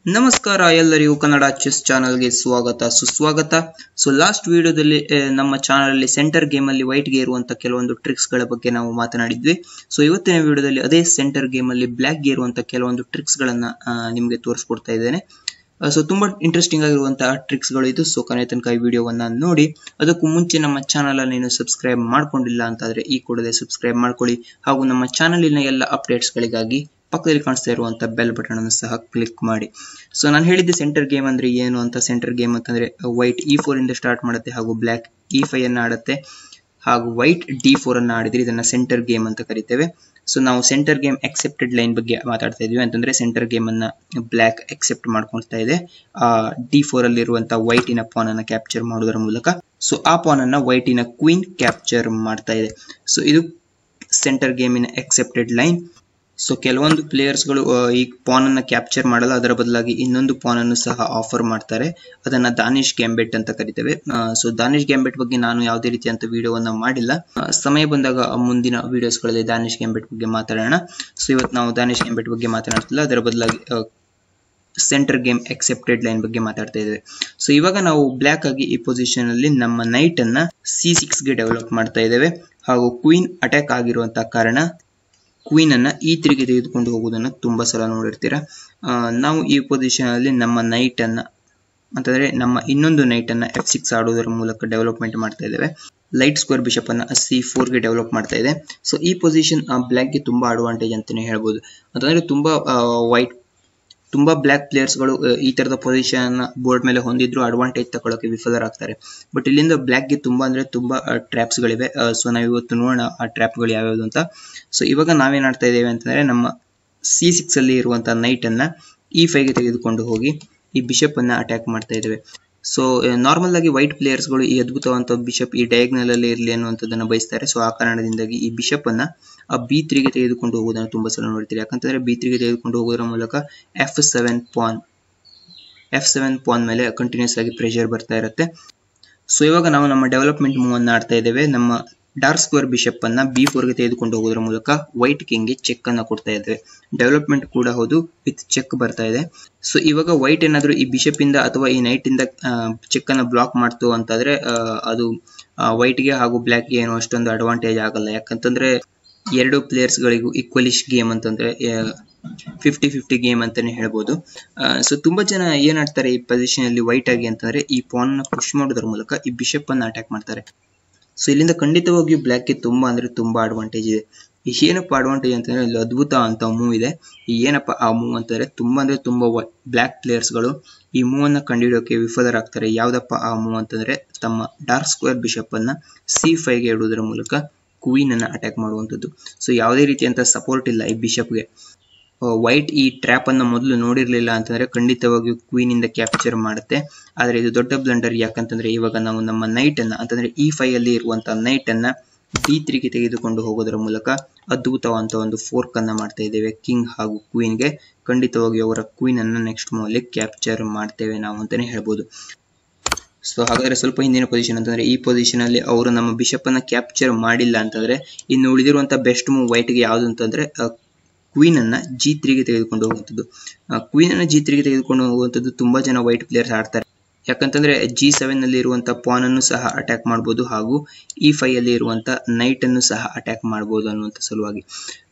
ನಮಸ್ಕಾರ ಎಲ್ಲರಿಗೂ ಕನ್ನಡ ಚೆಸ್ ಚಾನಲ್ಗೆ ಸ್ವಾಗತ ಸುಸ್ವಾಗತ ಸೊ ಲಾಸ್ಟ್ ವಿಡಿಯೋದಲ್ಲಿ ನಮ್ಮ ಚಾನಲ್ ಅಲ್ಲಿ ಸೆಂಟರ್ ಗೇಮ್ ಅಲ್ಲಿ ವೈಟ್ ಗೆ ಇರುವಂತ ಕೆಲವೊಂದು ಟ್ರಿಕ್ಸ್ ಗಳ ಬಗ್ಗೆ ನಾವು ಮಾತನಾಡಿದ್ವಿ ಸೊ ಇವತ್ತಿನ ವಿಡಿಯೋದಲ್ಲಿ ಅದೇ ಸೆಂಟರ್ ಗೇಮ್ ಅಲ್ಲಿ ಬ್ಲಾಕ್ ಗೆ ಇರುವಂತ ಕೆಲವೊಂದು ಟ್ರಿಕ್ಸ್ ಗಳನ್ನ ಆ, ನಿಮ್ಗೆ ತೋರಿಸ್ಕೊಡ್ತಾ ಇದ್ದೇನೆ ಸೊ ತುಂಬಾ ಇಂಟ್ರೆಸ್ಟಿಂಗ್ ಆಗಿರುವಂತಹ ಟ್ರಿಕ್ಸ್ ಗಳು ಇದು ಸೊ ಕೊನೆ ತನಕ ಈ ವಿಡಿಯೋವನ್ನ ನೋಡಿ ಅದಕ್ಕೂ ಮುಂಚೆ ನಮ್ಮ ಚಾನಲ್ ಅನ್ನು ನೀವು ಸಬ್ಸ್ಕ್ರೈಬ್ ಮಾಡ್ಕೊಂಡಿಲ್ಲ ಅಂತಾದ್ರೆ ಈ ಕೂಡಲೇ ಸಬ್ಸ್ಕ್ರೈಬ್ ಮಾಡ್ಕೊಳ್ಳಿ ಹಾಗೂ ನಮ್ಮ ಚಾನಲಿನ ಎಲ್ಲ ಅಪ್ಡೇಟ್ಸ್ ಗಳಿಗಾಗಿ ಪಕ್ಕದಲ್ಲಿ ಕಾಣಿಸ್ತಾ ಇರುವಂತ ಬೆಲ್ ಬಟನ್ ಅನ್ನು ಸಹ ಕ್ಲಿಕ್ ಮಾಡಿ ಸೊ ನಾನು ಹೇಳಿದ್ದೆ ಸೆಂಟರ್ ಗೇಮ್ ಅಂದ್ರೆ ಏನು ಅಂತ ಸೆಂಟರ್ ಗೇಮ್ ಅಂತಂದ್ರೆ ವೈಟ್ ಇ ಫೋರ್ ಇಂದ ಸ್ಟಾರ್ಟ್ ಮಾಡುತ್ತೆ ಹಾಗೂ ಬ್ಲಾಕ್ ಇ ಫೈವ್ ಅನ್ನ ಆಡುತ್ತೆ ಹಾಗೂ ವೈಟ್ ಡಿ ಫೋರ್ ಅನ್ನ ಆಡಿದ್ರೆ ಇದನ್ನ ಸೆಂಟರ್ ಗೇಮ್ ಅಂತ ಕರಿತೇವೆ ಸೊ ನಾವು ಸೆಂಟರ್ ಗೇಮ್ ಅಕ್ಸೆಪ್ಟೆಡ್ ಲೈನ್ ಬಗ್ಗೆ ಮಾತಾಡ್ತಾ ಇದ್ವಿ ಅಂತಂದ್ರೆ ಸೆಂಟರ್ ಗೇಮ್ ಅನ್ನ ಬ್ಲಾಕ್ ಅಕ್ಸೆಪ್ಟ್ ಮಾಡ್ಕೊಳ್ತಾ ಇದೆ ಆ ಡಿ ಫೋರ್ ಅಲ್ಲಿ ಇರುವಂತಹ ವೈಟಿನ ಪಾನ್ ಅನ್ನ ಕ್ಯಾಪ್ಚರ್ ಮಾಡೋದರ ಮೂಲಕ ಸೊ ಆ ಪಾನ್ ಅನ್ನ ವೈಟಿನ ಕ್ವೀನ್ ಕ್ಯಾಪ್ಚರ್ ಮಾಡ್ತಾ ಇದೆ ಸೊ ಇದು ಸೆಂಟರ್ ಗೇಮಿನ ಅಕ್ಸೆಪ್ಟೆಡ್ ಲೈನ್ ಸೊ ಕೆಲವೊಂದು ಪ್ಲೇಯರ್ಸ್ ಗಳು ಆ, ಈ ಪಾನ್ ಅನ್ನ ಕ್ಯಾಪ್ಚರ್ ಮಾಡಲ್ಲ ಅದರ ಬದಲಾಗಿ ಇನ್ನೊಂದು ಪಾನ್ ಅನ್ನು ಸಹ ಆಫರ್ ಮಾಡ್ತಾರೆ ಅದನ್ನ ದಾನಿಶ್ ಗ್ಯಾಂಬೆಟ್ ಅಂತ ಕರಿತೇವೆ ಸೊ ದಾನಿಶ್ ಗ್ಯಾಂಬೆಟ್ ಬಗ್ಗೆ ನಾನು ಯಾವುದೇ ರೀತಿಯಂತ ವಿಡಿಯೋವನ್ನ ಮಾಡಿಲ್ಲ ಆ, ಸಮಯ ಬಂದಾಗ ಮುಂದಿನ ವಿಡಿಯೋಸ್ ಗಳಲ್ಲಿ ದಾನಿಶ್ ಗ್ಯಾಂಬೆಟ್ ಬಗ್ಗೆ ಮಾತಾಡೋಣ ಸೊ ಇವತ್ತು ನಾವು ದಾನಿಶ್ ಗ್ಯಾಂಬೆಟ್ ಬಗ್ಗೆ ಮಾತನಾಡ್ತಿಲ್ಲ ಅದರ ಬದಲಾಗಿ ಸೆಂಟರ್ ಗೇಮ್ ಅಕ್ಸೆಪ್ಟೆಡ್ ಲೈನ್ ಬಗ್ಗೆ ಮಾತಾಡ್ತಾ ಇದ್ದೇವೆ ಸೊ ಇವಾಗ ನಾವು ಬ್ಲಾಕ್ ಆಗಿ ಈ ಪೊಸಿಷನ್ ಅಲ್ಲಿ ನಮ್ಮ ನೈಟ್ ಅನ್ನ ಸಿ ಸಿಕ್ಸ್ ಗೆ ಡೆವಲಪ್ ಮಾಡ್ತಾ ಇದ್ದೇವೆ ಹಾಗೂ ಕ್ವೀನ್ ಅಟ್ಯಾಕ್ ಆಗಿರುವಂತಹ ಕಾರಣ ಕ್ವೀನ್ ಅನ್ನ ಈ ತ್ರೀಗೆ ತೆಗೆದುಕೊಂಡು ಹೋಗುವುದನ್ನು ತುಂಬಾ ಸಲ ನೋಡಿರ್ತೀರಾ ಆ, ನಾವು ಈ ಪೊಸಿಷನ್ ಅಲ್ಲಿ ನಮ್ಮ ನೈಟ್ ಅನ್ನ ಅಂತಂದ್ರೆ ನಮ್ಮ ಇನ್ನೊಂದು ನೈಟ್ ಅನ್ನ ಎಫ್ ಸಿಕ್ಸ್ ಆಡುವುದರ ಮೂಲಕ ಡೆವಲಪ್ಮೆಂಟ್ ಮಾಡ್ತಾ ಇದ್ದೇವೆ ಲೈಟ್ ಸ್ಕ್ವೇರ್ ಬಿಷಪ್ ಅನ್ನ ಸಿ ಫೋರ್ ಗೆ ಡೆವಲಪ್ ಮಾಡ್ತಾ ಇದೆ ಸೊ ಈ ಪೊಸಿಷನ್ ಬ್ಲಾಕ್ ಗೆ ತುಂಬಾ ಅಡ್ವಾಂಟೇಜ್ ಅಂತಾನೆ ಹೇಳ್ಬೋದು ಅಂತಂದ್ರೆ ತುಂಬಾ ವೈಟ್ ತುಂಬಾ ಬ್ಲಾಕ್ ಪ್ಲೇಯರ್ಸ್ ಗಳು ಆ, ಈ ತರದ ಪೊಸಿಷನ್ ಬೋರ್ಡ್ ಮೇಲೆ ಹೊಂದಿದ್ರು ಅಡ್ವಾಂಟೇಜ್ ತಗೊಳ್ಳೋಕೆ ವಿಫಲರಾಗ್ತಾರೆ ಬಟ್ ಇಲ್ಲಿಂದ ಬ್ಲಾಕ್ ಗೆ ತುಂಬಾ ಅಂದ್ರೆ ತುಂಬಾ ಟ್ರ್ಯಾಪ್ಸ್ ಗಳಿವೆ ಸೊ ನಾವು ಇವತ್ತು ನೋಡೋಣ ಆ ಟ್ರ್ಯಾಪ್ ಗಳು ಯಾವ್ಯಾವ್ದು ಅಂತ ಸೊ ಇವಾಗ ನಾವೇನ್ ಆಡ್ತಾ ಇದ್ದೇವೆ ಅಂತಂದ್ರೆ ನಮ್ಮ ಸಿ ಸಿಕ್ಸ್ ಅಲ್ಲಿ ಇರುವಂತಹ ನೈಟ್ ಅನ್ನ ಇ ಫೈವ್ ಗೆ ತೆಗೆದುಕೊಂಡು ಹೋಗಿ ಈ ಬಿಷಪ್ ಅನ್ನ ಅಟ್ಯಾಕ್ ಮಾಡ್ತಾ ಇದ್ದೇವೆ ಸೊ ನಾರ್ಮಲ್ ಆಗಿ ವೈಟ್ ಪ್ಲೇಯರ್ಸ್ ಗಳು ಈ ಅದ್ಭುತವಂತ ಬಿಷಪ್ ಈ ಡಯಾಗ್ನಲ್ ಅಲ್ಲಿ ಇರಲಿ ಅನ್ನುವಂಥದ್ದನ್ನ ಬಯಸ್ತಾರೆ ಸೊ ಆ ಕಾರಣದಿಂದಾಗಿ ಈ ಬಿಷಪ್ ಅನ್ನ ಆ ಬಿ ತ್ರೀಗೆ ತೆಗೆದುಕೊಂಡು ಹೋಗುವುದನ್ನು ತುಂಬಾ ಸಲ ನೋಡ್ತೀರಿ ಯಾಕಂತಂದ್ರೆ ಬಿ ತ್ರೀಗೆ ತೆಗೆದುಕೊಂಡು ಹೋಗೋದ್ರ ಮೂಲಕ F seven pawn F seven pawn ಮೇಲೆ ಕಂಟಿನ್ಯೂಸ್ ಆಗಿ ಪ್ರೆಷರ್ ಬರ್ತಾ ಇರುತ್ತೆ ಸೊ ಇವಾಗ ನಾವು ನಮ್ಮ ಡೆವಲಪ್ಮೆಂಟ್ ಮೂವ್ ಅನ್ನ ಆಡ್ತಾ ಇದ್ದೇವೆ ನಮ್ಮ ಡಾರ್ಕ್ ಸ್ಕ್ವೇರ್ ಬಿಷಪ್ ಅನ್ನ ಬಿ ಫೋರ್ ಗೆ ತೆಗೆದುಕೊಂಡು ಹೋಗೋದ್ರ ಮೂಲಕ ವೈಟ್ ಕಿಂಗ್ ಗೆ ಚೆಕ್ ಅನ್ನ ಕೊಡ್ತಾ ಇದ್ದೇವೆ ಡೆವಲಪ್ಮೆಂಟ್ ಕೂಡ ಹೌದು ವಿತ್ ಚೆಕ್ ಬರ್ತಾ ಇದೆ ಸೊ ಇವಾಗ ವೈಟ್ ಏನಾದ್ರು ಈ ಬಿಷಪ್ ಇಂದ ಅಥವಾ ಈ ನೈಟ್ ಇಂದ ಚೆಕ್ ಅನ್ನ ಬ್ಲಾಕ್ ಮಾಡ್ತು ಅಂತಾದ್ರೆ ಆ, ಅದು ವೈಟ್ ಗೆ ಹಾಗೂ ಬ್ಲಾಕ್ ಗೆ ಏನು ಅಷ್ಟೊಂದು ಅಡ್ವಾಂಟೇಜ್ ಆಗಲ್ಲ ಯಾಕಂತಂದ್ರೆ ಎರಡು ಪ್ಲೇಯರ್ಸ್ ಗಳಿಗೂ ಈಕ್ವಲಿಶ್ ಗೇಮ್ ಅಂತಂದ್ರೆ ಫಿಫ್ಟಿ ಫಿಫ್ಟಿ ಗೇಮ್ ಅಂತಾನೆ ಹೇಳ್ಬೋದು ಸೊ ತುಂಬಾ ಜನ ಏನ್ ಆಡ್ತಾರೆ ಈ ಪೊಸಿಷನ್ ಅಲ್ಲಿ ವೈಟ್ ಆಗಿ ಅಂತಂದ್ರೆ ಈ ಪಾನ್ ನ ಪುಷ್ ಮಾಡೋದ್ರ ಮೂಲಕ ಈ ಬಿಷಪ್ ಅನ್ನ ಅಟ್ಯಾಕ್ ಮಾಡ್ತಾರೆ ಸೊ ಇಲ್ಲಿಂದ ಖಂಡಿತವಾಗಿಯೂ ಬ್ಲಾಕ್ ಗೆ ತುಂಬಾ ಅಂದ್ರೆ ತುಂಬಾ ಅಡ್ವಾಂಟೇಜ್ ಇದೆ ಈ ಏನಪ್ಪ ಅಡ್ವಾಂಟೇಜ್ ಅಂತಂದ್ರೆ ಇಲ್ಲಿ ಅದ್ಭುತ ಅಂತ ಮೂವ್ ಇದೆ ಈ ಏನಪ್ಪ ಆ ಮೂವ್ ಅಂತಂದ್ರೆ ತುಂಬಾ ಅಂದ್ರೆ ತುಂಬಾ ಬ್ಲಾಕ್ ಪ್ಲೇಯರ್ಸ್ ಗಳು ಈ ಮೂವ್ ಅನ್ನ ಕಂಡುಹಿಡಿಯೋಕೆ ವಿಫಲರಾಗ್ತಾರೆ ಯಾವ್ದಪ್ಪ ಆ ಮೂವ್ ಅಂತಂದ್ರೆ ತಮ್ಮ ಡಾರ್ಕ್ ಸ್ಕ್ವೇರ್ ಬಿಷಪ್ ಅನ್ನ ಸಿ ಫೈವ್ ಗೆ ಇಡುವುದರ ಮೂಲಕ ಕ್ವೀನ್ ಅನ್ನ ಅಟ್ಯಾಕ್ ಮಾಡುವಂತದ್ದು ಸೊ ಯಾವುದೇ ರೀತಿಯಂತ ಸಪೋರ್ಟ್ ಇಲ್ಲ ಈ ಬಿಷಪ್ಗೆ ವೈಟ್ ಈ ಟ್ರ್ಯಾಪ್ ಅನ್ನ ಮೊದಲು ನೋಡಿರ್ಲಿಲ್ಲ ಅಂತಂದ್ರೆ ಖಂಡಿತವಾಗಿಯೂ ಕ್ವೀನ್ ಇಂದ ಕ್ಯಾಪ್ಚರ್ ಮಾಡುತ್ತೆ ಆದ್ರೆ ಇದು ದೊಡ್ಡ ಬ್ಲಂಡರ್ ಯಾಕಂತಂದ್ರೆ ಇವಾಗ ನಾವು ನಮ್ಮ ನೈಟ್ ಅನ್ನ ಅಂತಂದ್ರೆ ಇ ಫೈವ್ ಅಲ್ಲಿ ಇರುವಂತಹ ನೈಟ್ ಅನ್ನ ಡಿ ತ್ರೀಗೆ ತೆಗೆದುಕೊಂಡು ಹೋಗೋದರ ಮೂಲಕ ಅದ್ಭುತವಂತ ಒಂದು ಫೋರ್ಕ್ ಅನ್ನ ಮಾಡ್ತಾ ಇದ್ದೇವೆ ಕಿಂಗ್ ಹಾಗೂ ಕ್ವೀನ್ ಗೆ ಖಂಡಿತವಾಗಿ ಅವರ ಕ್ವೀನ್ ಅನ್ನ ನೆಕ್ಸ್ಟ್ ಮೂವ್ ಅಲ್ಲಿ ಕ್ಯಾಪ್ಚರ್ ಮಾಡ್ತೇವೆ ನಾವು ಅಂತಾನೆ ಹೇಳ್ಬೋದು ಸೊ ಹಾಗಾದ್ರೆ ಸ್ವಲ್ಪ ಹಿಂದಿನ ಪೊಸಿಷನ್ ಅಂತಂದ್ರೆ ಈ ಪೊಸಿಷನ್ ಅಲ್ಲಿ ಅವರು ನಮ್ಮ ಬಿಷಪ್ ಅನ್ನ ಕ್ಯಾಪ್ಚರ್ ಮಾಡಿಲ್ಲ ಅಂತಂದ್ರೆ ಇನ್ನು ಉಳಿದಿರುವಂತ ಬೆಸ್ಟ್ ಮೂವ್ ವೈಟ್ ಗೆ ಯಾವುದು ಅಂತಂದ್ರೆ ಕ್ವೀನ್ ಅನ್ನ ಜಿ ತ್ರೀಗೆ ತೆಗೆದುಕೊಂಡು ಹೋಗುವಂಥದ್ದು ಕ್ವೀನ್ ಅನ್ನ ಜಿ ತ್ರೀಗೆ ತೆಗೆದುಕೊಂಡು ಹೋಗುವಂಥದ್ದು ತುಂಬಾ ಜನ ವೈಟ್ ಪ್ಲೇಯರ್ಸ್ ಆಡ್ತಾರೆ ಯಾಕಂತಂದ್ರೆ ಜಿ ಸೆವೆನ್ ಅಲ್ಲಿ ಇರುವಂತ ಪಾನ್ ಅನ್ನು ಸಹ ಅಟ್ಯಾಕ್ ಮಾಡಬಹುದು ಹಾಗೂ ಇ ಫೈವ್ ಅಲ್ಲಿ ಇರುವಂತ ನೈಟ್ ಅನ್ನು ಸಹ ಅಟ್ಯಾಕ್ ಮಾಡಬಹುದು ಅನ್ನುವಂತ ಸಲುವಾಗಿ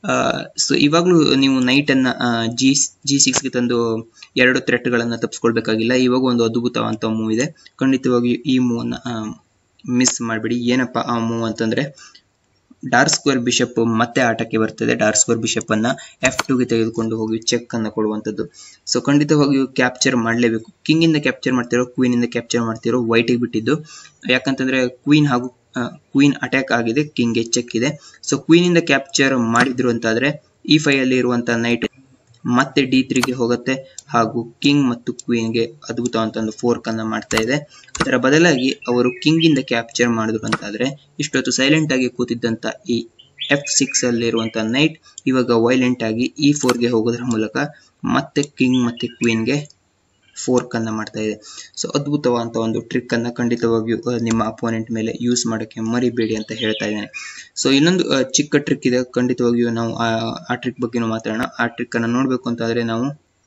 ಸೊ ಇವಾಗ್ಲೂ ನೀವು ನೈಟ್ ಅನ್ನ ಜಿ ಜಿ ಸಿಕ್ಸ್ ಗೆ ತಂದು ಎರಡು ಥ್ರೆಟ್ ಗಳನ್ನ ತಪ್ಪಿಸ್ಕೊಳ್ಬೇಕಾಗಿಲ್ಲ ಇವಾಗ ಒಂದು ಅದ್ಭುತವಂತ ಮೂವ್ ಇದೆ ಖಂಡಿತವಾಗಿಯೂ ಈ ಮೂವ್ ಅನ್ನ ಮಿಸ್ ಮಾಡಬೇಡಿ ಏನಪ್ಪ ಆ ಮೂವ್ ಅಂತಂದ್ರೆ ಡಾರ್ಕ್ ಸ್ಕ್ವೇರ್ ಬಿಷಪ್ ಮತ್ತೆ ಆಟಕ್ಕೆ ಬರ್ತದೆ ಡಾರ್ಕ್ ಸ್ಕ್ವೇರ್ ಬಿಷಪ್ ಅನ್ನ ಎಫ್ ಗೆ ತೆಗೆದುಕೊಂಡು ಹೋಗಿ ಚೆಕ್ ಅನ್ನ ಕೊಡುವಂತದ್ದು ಸೊ ಖಂಡಿತವಾಗಿಯೂ ಕ್ಯಾಪ್ಚರ್ ಮಾಡಲೇಬೇಕು ಕಿಂಗ್ ಇಂದ ಕ್ಯಾಪ್ಚರ್ ಮಾಡ್ತಿರೋ ಕ್ವೀನ್ ಇಂದ ಕ್ಯಾಪ್ಚರ್ ಮಾಡ್ತಿರೋ ವೈಟ್ ಗೆ ಬಿಟ್ಟಿದ್ದು ಯಾಕಂತಂದ್ರೆ ಕ್ವೀನ್ ಹಾಗೂ ಕ್ವೀನ್ ಅಟ್ಯಾಕ್ ಆಗಿದೆ ಕಿಂಗ್ ಗೆ ಚೆಕ್ ಇದೆ ಸೊ ಕ್ವೀನ್ ಇಂದ ಕ್ಯಾಪ್ಚರ್ ಮಾಡಿದ್ರು ಅಂತಾದ್ರೆ ಈ ಫೈವ್ ಅಲ್ಲಿ ಇರುವಂತಹ ನೈಟ್ ಮತ್ತೆ ಡಿ ತ್ರೀಗೆ ಹೋಗುತ್ತೆ ಹಾಗೂ ಕಿಂಗ್ ಮತ್ತು ಕ್ವೀನ್ ಗೆ ಅದ್ಭುತವಂತ ಒಂದು ಫೋರ್ಕ್ ಅನ್ನ ಮಾಡ್ತಾ ಇದೆ ಅದರ ಬದಲಾಗಿ ಅವರು ಕಿಂಗ್ ಇಂದ ಕ್ಯಾಪ್ಚರ್ ಮಾಡಿದ್ರು ಅಂತಾದ್ರೆ ಇಷ್ಟೊತ್ತು ಸೈಲೆಂಟ್ ಆಗಿ ಕೂತಿದ್ದಂತ ಈ ಎಫ್ ಸಿಕ್ಸ್ ಅಲ್ಲಿರುವಂತ ನೈಟ್ ಇವಾಗ ವೈಲೆಂಟ್ ಆಗಿ ಈ ಫೋರ್ ಗೆ ಹೋಗೋದ್ರ ಮೂಲಕ ಮತ್ತೆ ಕಿಂಗ್ ಮತ್ತೆ ಕ್ವೀನ್ ಗೆ ಫೋರ್ಕ್ ಅನ್ನ ಮಾಡ್ತಾ ಇದೆ ಸೊ ಅದ್ಭುತವಾದಂತ ಒಂದು ಟ್ರಿಕ್ ಅನ್ನ ಖಂಡಿತವಾಗಿಯೂ ಆ, ನಿಮ್ಮ ಅಪೋನೆಂಟ್ ಮೇಲೆ ಯೂಸ್ ಮಾಡಕ್ಕೆ ಮರಿಬೇಡಿ ಅಂತ ಹೇಳ್ತಾ ಇದ್ದೇನೆ ಸೊ ಇನ್ನೊಂದು ಆ, ಚಿಕ್ಕ ಟ್ರಿಕ್ ಇದೆ ಖಂಡಿತವಾಗಿಯೂ ನಾವು ಆ- ಆ ಟ್ರಿಕ್ ಬಗ್ಗೆ ಮಾತಾಡೋಣ ಆ ಟ್ರಿಕ್ ಅನ್ನ ನೋಡ್ಬೇಕು ಅಂತಾದ್ರೆ ನಾವು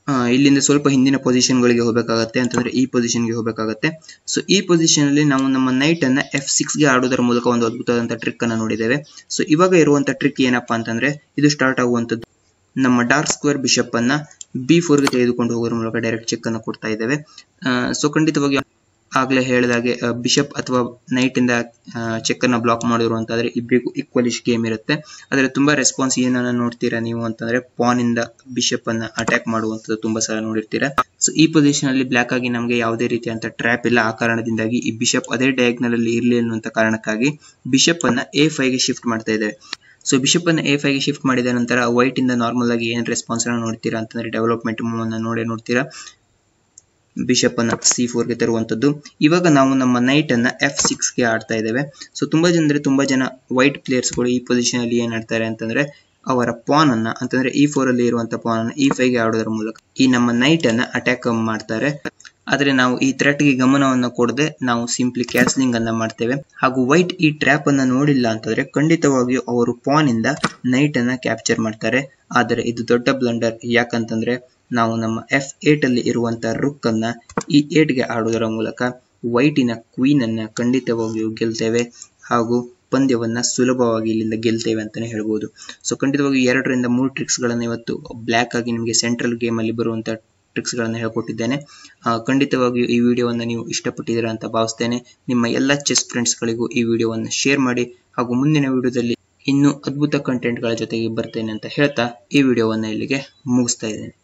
ಆ, ಇಲ್ಲಿಂದ ಸ್ವಲ್ಪ ಹಿಂದಿನ ಪೊಸಿಷನ್ ಗಳಿಗೆ ಹೋಗಬೇಕಾಗತ್ತೆ ಅಂತಂದ್ರೆ ಈ ಪೊಸಿಷನ್ ಗೆ ಹೋಗಬೇಕಾಗತ್ತೆ ಸೊ ಈ ಪೊಸಿಷನ್ ಅಲ್ಲಿ ನಾವು ನಮ್ಮ ನೈಟ್ ಅನ್ನ ಎಫ್ ಸಿಕ್ಸ್ ಗೆ ಆಡೋದರ ಮೂಲಕ ಒಂದು ಅದ್ಭುತವಾದಂತಹ ಟ್ರಿಕ್ ಅನ್ನ ನೋಡಿದ್ದೇವೆ ಸೊ ಇವಾಗ ಇರುವಂತ ಟ್ರಿಕ್ ಏನಪ್ಪಾ ಅಂತಂದ್ರೆ ಇದು ಸ್ಟಾರ್ಟ್ ಆಗುವಂತದ್ದು ನಮ್ಮ ಡಾರ್ಕ್ ಸ್ಕ್ವೇರ್ ಬಿಷಪ್ ಅನ್ನ ಬಿ ಫೋರ್ ಗೆ ತೆಗೆದುಕೊಂಡು ಹೋಗೋದ್ರ ಮೂಲಕ ಡೈರೆಕ್ಟ್ ಚೆಕ್ ಅನ್ನು ಕೊಡ್ತಾ ಇದ್ದೇವೆ ಸೊ ಖಂಡಿತವಾಗಿ ಆಗ್ಲೇ ಹೇಳಿದಾಗೆ ಬಿಷಪ್ ಅಥವಾ ನೈಟ್ ಇಂದ ಚೆಕ್ ಅನ್ನ ಬ್ಲಾಕ್ ಮಾಡಿರುವಂತಾದ್ರೆ ಇಬ್ಬರಿಗೂ ಈಕ್ವಲಿಶ್ ಗೇಮ್ ಇರುತ್ತೆ ಆದ್ರೆ ತುಂಬಾ ರೆಸ್ಪಾನ್ಸ್ ಏನನ್ನ ನೋಡ್ತೀರಾ ನೀವು ಅಂತಂದ್ರೆ ಪಾನ್ ಇಂದ ಬಿಷಪ್ ಅನ್ನ ಅಟ್ಯಾಕ್ ಮಾಡುವಂತದ್ದು ತುಂಬಾ ಸಲ ನೋಡಿರ್ತೀರಾ ಸೊ ಈ ಪೊಸಿಷನ್ ಅಲ್ಲಿ ಬ್ಲಾಕ್ ಆಗಿ ನಮಗೆ ಯಾವುದೇ ರೀತಿಯಂತ ಟ್ರ್ಯಾಪ್ ಇಲ್ಲ ಆ ಕಾರಣದಿಂದಾಗಿ ಈ ಬಿಷಪ್ ಅದೇ ಡಯಾಗ್ನಲ್ ಅಲ್ಲಿ ಇರಲಿ ಅನ್ನುವಂತ ಕಾರಣಕ್ಕಾಗಿ ಬಿಷಪ್ ಅನ್ನ ಎ ಫೈವ್ ಗೆ ಶಿಫ್ಟ್ ಮಾಡ್ತಾ ಇದ್ದೇವೆ ಸೊ ಬಿಷಪ್ ಅನ್ನ ಎ ಫೈವ್ ಗೆ ಶಿಫ್ಟ್ ಮಾಡಿದ ನಂತರ ವೈಟ್ ಇಂದ ನಾರ್ಮಲ್ ಆಗಿ ಏನ್ ರೆಸ್ಪಾನ್ಸ್ ಅನ್ನ ನೋಡ್ತೀರಾ ಅಂತಂದ್ರೆ ಡೆವಲಪ್ಮೆಂಟ್ ಮೂವ್ ಅನ್ನ ನೋಡೇ ನೋಡ್ತೀರಾ ಬಿಷಪ್ ಅನ್ನ ಸಿ ಫೋರ್ ಗೆ ತರುವಂತದ್ದು ಇವಾಗ ನಾವು ನಮ್ಮ ನೈಟ್ ಅನ್ನ ಎಫ್ ಸಿಕ್ಸ್ ಗೆ ಆಡ್ತಾ ಇದ್ದೇವೆ ಸೊ ತುಂಬಾ ಜನ ಅಂದ್ರೆ ತುಂಬಾ ಜನ ವೈಟ್ ಪ್ಲೇಯರ್ಸ್ ಗಳು ಈ ಪೊಸಿಷನ್ ಅಲ್ಲಿ ಏನ್ ಆಡ್ತಾರೆ ಅಂತಂದ್ರೆ ಅವರ ಪಾನ್ ಅನ್ನ ಅಂತಂದ್ರೆ ಈ ಫೋರ್ ಅಲ್ಲಿ ಇರುವಂತ ಪಾನ್ ಅನ್ನ ಈ ಫೈವ್ ಗೆ ಆಡೋದ್ರ ಮೂಲಕ ಈ ನಮ್ಮ ನೈಟ್ ಅನ್ನ ಅಟ್ಯಾಕ್ ಮಾಡ್ತಾರೆ ಆದ್ರೆ ನಾವು ಈ ಥ್ರೆಟ್ ಗೆ ಗಮನವನ್ನು ಕೊಡದೆ ನಾವು ಸಿಂಪ್ಲಿ ಕ್ಯಾಸ್ಲಿಂಗ್ ಅನ್ನ ಮಾಡ್ತೇವೆ ಹಾಗೂ ವೈಟ್ ಈ ಟ್ರ್ಯಾಪ್ ಅನ್ನ ನೋಡಿಲ್ಲ ಅಂತಂದ್ರೆ ಖಂಡಿತವಾಗಿಯೂ ಅವರು ಪಾನ್ ಇಂದ ನೈಟ್ ಅನ್ನ ಕ್ಯಾಪ್ಚರ್ ಮಾಡ್ತಾರೆ ಆದರೆ ಇದು ದೊಡ್ಡ ಬ್ಲಂಡರ್ ಯಾಕಂತಂದ್ರೆ ನಾವು ನಮ್ಮ ಎಫ್ ಏಟ್ ಅಲ್ಲಿ ಇರುವಂತಹ ರುಕ್ ಅನ್ನ ಈ ಏಟ್ ಗೆ ಆಡುವುದರ ಮೂಲಕ ವೈಟಿನ ಕ್ವೀನ್ ಅನ್ನ ಖಂಡಿತವಾಗಿಯೂ ಗೆಲ್ತೇವೆ ಹಾಗೂ ಪಂದ್ಯವನ್ನ ಸುಲಭವಾಗಿ ಇಲ್ಲಿಂದ ಗೆಲ್ತೇವೆ ಅಂತಾನೆ ಹೇಳ್ಬೋದು ಸೊ ಖಂಡಿತವಾಗಿ ಎರಡರಿಂದ ಮೂರು ಟ್ರಿಕ್ಸ್ ಗಳನ್ನ ಇವತ್ತು ಬ್ಲ್ಯಾಕ್ ಆಗಿ ನಿಮಗೆ ಸೆಂಟ್ರಲ್ ಗೇಮ್ ಅಲ್ಲಿ ಬರುವಂತ ಟ್ರಿಕ್ಸ್ ಗಳನ್ನ ಹೇಳ್ಕೊಟ್ಟಿದ್ದೇನೆ ಆ, ಖಂಡಿತವಾಗಿಯೂ ಈ ವಿಡಿಯೋವನ್ನು ನೀವು ಇಷ್ಟಪಟ್ಟಿದ್ದೀರಾ ಅಂತ ಭಾವಿಸ್ತೇನೆ ನಿಮ್ಮ ಎಲ್ಲ ಚೆಸ್ ಫ್ರೆಂಡ್ಸ್ ಗಳಿಗೂ ಈ ವಿಡಿಯೋವನ್ನು ಶೇರ್ ಮಾಡಿ ಹಾಗೂ ಮುಂದಿನ ವಿಡಿಯೋದಲ್ಲಿ ಇನ್ನೂ ಅದ್ಭುತ ಕಂಟೆಂಟ್ ಗಳ ಜೊತೆಗೆ ಬರ್ತೇನೆ ಅಂತ ಹೇಳ್ತಾ ಈ ವಿಡಿಯೋವನ್ನ ಇಲ್ಲಿಗೆ ಮುಗಿಸ್ತಾ ಇದ್ದೇನೆ